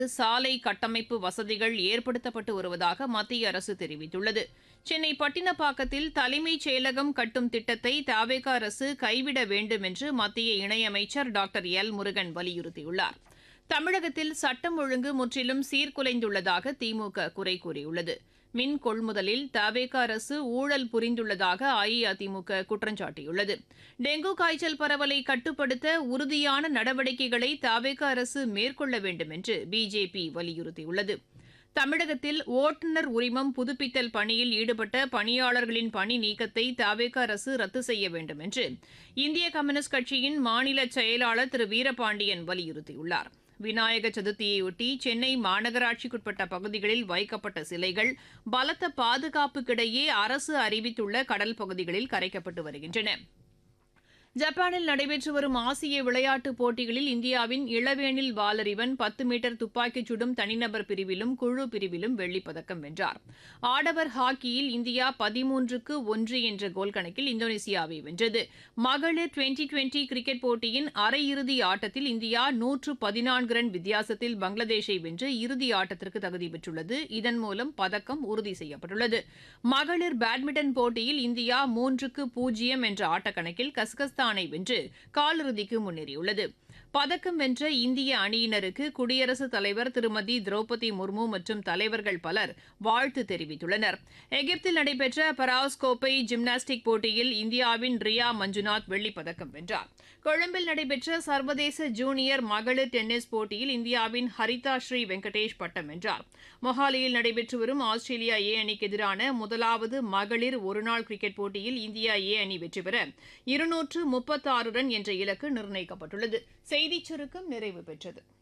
சாலை கட்டமைப்பு வசதிகள் ஏற்படுத்தப்பட்டு வருவதாக மத்திய அரசு தெரிவித்துள்ளது சென்னை பட்டினப்பாக்கத்தில் தலைமைச் செயலகம் கட்டும் திட்டத்தை தவேக அரசு கைவிட வேண்டும் என்று மத்திய இணையமைச்சர் டாக்டர் எல் முருகன் வலியுறுத்தியுள்ளார் தமிழகத்தில் சட்டம் ஒழுங்கு முற்றிலும் சீர்குலைந்துள்ளதாக திமுக குறை கூறியுள்ளது மின் கொள்முதலில் தவேக அரசு ஊழல் புரிந்துள்ளதாக அஇஅதிமுக குற்றம் சாட்டியுள்ளது டெங்கு காய்ச்சல் பரவலை கட்டுப்படுத்த உறுதியான நடவடிக்கைகளை தவேக அரசு மேற்கொள்ள வேண்டும் என்று பிஜேபி வலியுறுத்தியுள்ளது தமிழகத்தில் ஓட்டுநர் உரிமம் புதுப்பித்தல் பணியில் ஈடுபட்ட பணியாளர்களின் பணி நீக்கத்தை தவேக அரசு ரத்து செய்ய வேண்டும் என்று இந்திய கம்யூனிஸ்ட் கட்சியின் மாநில செயலாளர் திரு வீரபாண்டியன் வலியுறுத்தியுள்ளார் விநாயக சதுர்த்தியையொட்டி சென்னை மாநகராட்சிக்குட்பட்ட பகுதிகளில் வைக்கப்பட்ட சிலைகள் பலத்த பாதுகாப்புக்கிடையே அரசு அறிவித்துள்ள கடல் பகுதிகளில் கரைக்கப்பட்டு வருகின்றன ஜப்பானில் நடைபெற்று வரும் ஆசிய விளையாட்டுப் போட்டிகளில் இந்தியாவின் இளவேனில் வாலறிவன் பத்து மீட்டர் துப்பாக்கிச் சுடும் தனிநபர் பிரிவிலும் குழு பிரிவிலும் வெள்ளிப் பதக்கம் வென்றார் ஆடவர் ஹாக்கியில் இந்தியா பதிமூன்றுக்கு ஒன்று என்ற கோல் கணக்கில் இந்தோனேசியாவை வென்றது மகளிர் டுவெண்டி டுவெண்டி கிரிக்கெட் போட்டியின் அரையிறுதி ஆட்டத்தில் இந்தியா நூற்று பதினான்கு ரன் வித்தியாசத்தில் பங்களாதேஷை வென்று இறுதி ஆட்டத்திற்கு தகுதி பெற்றுள்ளது இதன் மூலம் பதக்கம் உறுதி செய்யப்பட்டுள்ளது மகளிர் பேட்மிண்டன் போட்டியில் இந்தியா மூன்றுக்கு பூஜ்ஜியம் என்ற ஆட்டக்கணக்கில் கஸ்கஸ்தான் பாகிஸ்தானை வென்று காலிறுதிக்கு முன்னேறியுள்ளது பதக்கம் வென்ற இந்திய அணியினருக்கு குடியரசுத் தலைவர் திருமதி திரௌபதி முர்மு மற்றும் தலைவர்கள் பலர் வாழ்த்து தெரிவித்துள்ளனர் எகிப்தில் நடைபெற்ற பராஸ் கோப்பை ஜிம்னாஸ்டிக் போட்டியில் இந்தியாவின் ரியா மஞ்சுநாத் வெள்ளிப் பதக்கம் வென்றார் கொழும்பில் நடைபெற்ற சர்வதேச ஜூனியர் மகளிர் டென்னிஸ் போட்டியில் இந்தியாவின் ஹரிதா ஸ்ரீ வெங்கடேஷ் பட்டம் வென்றார் மொஹாலியில் நடைபெற்று வரும் ஆஸ்திரேலியா ஏ அணிக்கு எதிரான முதலாவது மகளிர் ஒருநாள் கிரிக்கெட் போட்டியில் இந்தியா ஏ அணி வெற்றி பெற இருநூற்று முப்பத்தாறு ரன் என்ற இலக்கு நிர்ணயிக்கப்பட்டுள்ளது செய்திச் சுருக்கம் நிறைவு பெற்றது